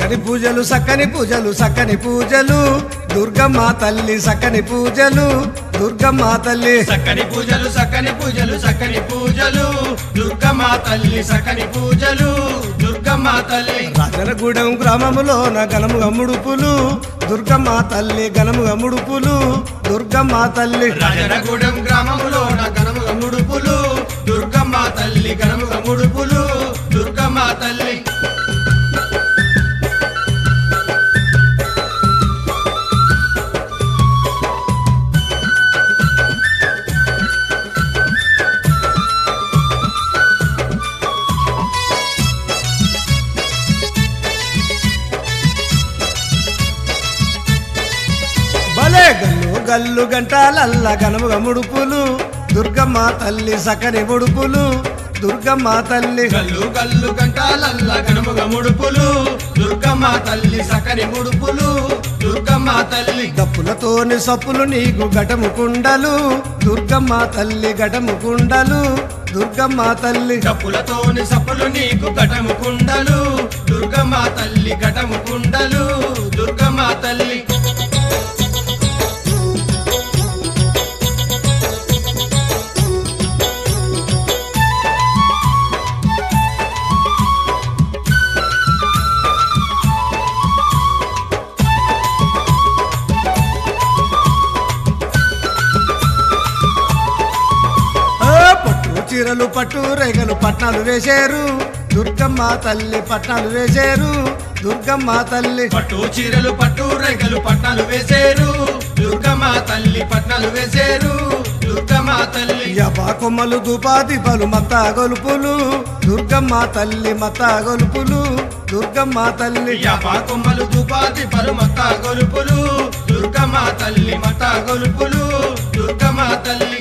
సక్కని పూజలు సక్కని పూజలు సక్కని పూజలు దుర్గమ్మ తల్లి సక్కని పూజలు దుర్గమ్మ తల్లి సక్కని పూజలు సక్కని పూజలు సక్కని పూజలు దుర్గమ్మ తల్లి సక్కని పూజలు దుర్గమ్మ తల్లి రాజనగూడెం గ్రామములోన గణముగ ముడుపులు దుర్గమ్మ తల్లి గణముగ ముడుపులు దుర్గమ్మ తల్లి రాజనగూడెం గ్రామములో గణముగ ముడుపులు దుర్గమ్మ తల్లి గణముగ ముడుపులు దుర్గమ్మ తల్లి భలే గల్లు గల్లు గంటాలల్ల గణముగ ముడుపులు దుర్గమ్మ తల్లి సకని ముడుపులు దుర్గమ్మ తల్లి గల్లు గల్లు గంటాలల్ల గణముగ ముడుపులు దుర్గమ్మ తల్లి సక్కని ముడుపులు దుర్గమ్మ తల్లి డప్పులతోని సప్పులు నీకు గటము కుండలు దుర్గమ్మ తల్లి గటము కుండలు దుర్గమ్మ తల్లి డప్పులతోని సప్పులు నీకు ఘటము కుండలు దుర్గమ్మ తల్లి ఘటము కుండలు దుర్గమ్మ తల్లి ఆ, పట్టు చీరలు పట్టు రేగలు పట్నాలు వేశారు దుర్గమ్మ తల్లి పట్నాలు వేశారు దుర్గమ్మ తల్లి పట్టు చీరలు పట్టు రేగలు పట్నాలు వేసేరు దుర్గమ్మ తల్లి పట్నాలు వేసేరు దుర్గమ్మ తల్లి యపా కొమ్మలు దుపాది పలు మత్త గొలుపులు దుర్గమ్మ తల్లి మత్త గొలుపులు దుర్గమ్మ తల్లి యాపా కొమ్మలు దుపాతి పరుమత గొలుపులు దుర్గమ్మ తల్లి మత గొలుపులు దుర్గమ్మ తల్లి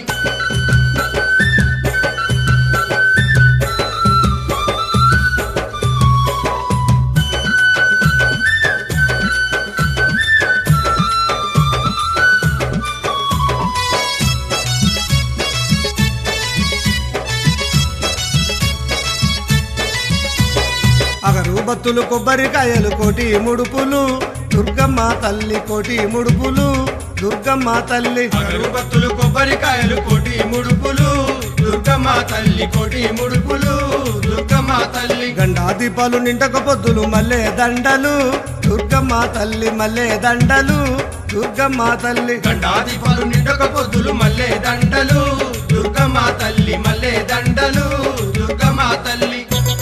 అగరు బత్తులు కొబ్బరికాయలు కోటి ముడుపులు దుర్గమ్మ తల్లి కోటి ముడుపులు దుర్గమ్మ తల్లి అగరుబత్తులు కొబ్బరికాయలు కోటి ముడుపులు దుర్గమ్మ తల్లి కోటి ముడుపులు దుర్గమ్మ తల్లి గండా దీపాలు నిండక పొద్దులు మల్లె దండలు దుర్గమ్మ తల్లి మల్లె దండలు దుర్గమ్మ తల్లి గండాదిపాలు నిండక పొద్దులు మల్లె దండలు దుర్గమ్మ తల్లి మల్లె దండలు దుర్గమ్మ తల్లి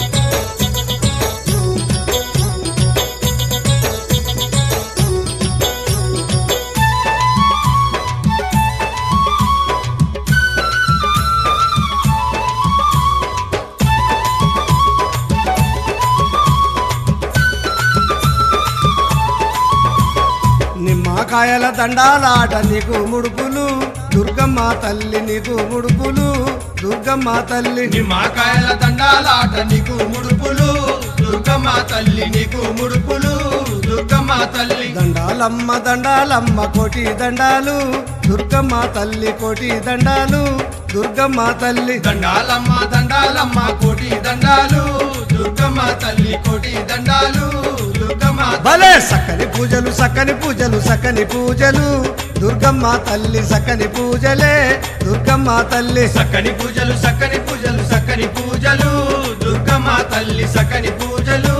నిమ్మకాయల దండాలాట నీకు ముడుపులు దుర్గమ్మ తల్లి నీకు ముడుపులు దుర్గమ్మ తల్లి నిమ్మకాయల దండాలాట నీకు ముడుపులు దుర్గమ్మ తల్లి నీకు ముడుపులు దుర్గమ్మ తల్లి దండాలమ్మ దండాలమ్మ కోటి దండాలు దుర్గమ్మ తల్లి కోటి దండాలు దుర్గమ్మ తల్లి దండాలమ్మ దండాలమ్మ కోటి దండాలు దుర్గమ్మ తల్లి కోటి దండాలు దుర్గమ్మ భలే సక్కని పూజలు సక్కని పూజలు సక్కని పూజలు దుర్గమ్మ తల్లి సక్కని పూజలే దుర్గమ్మ తల్లి సక్కని పూజలు సక్కని పూజలు సక్కని పూజలు దుర్గమ్మ తల్లి సక్కని పూజలు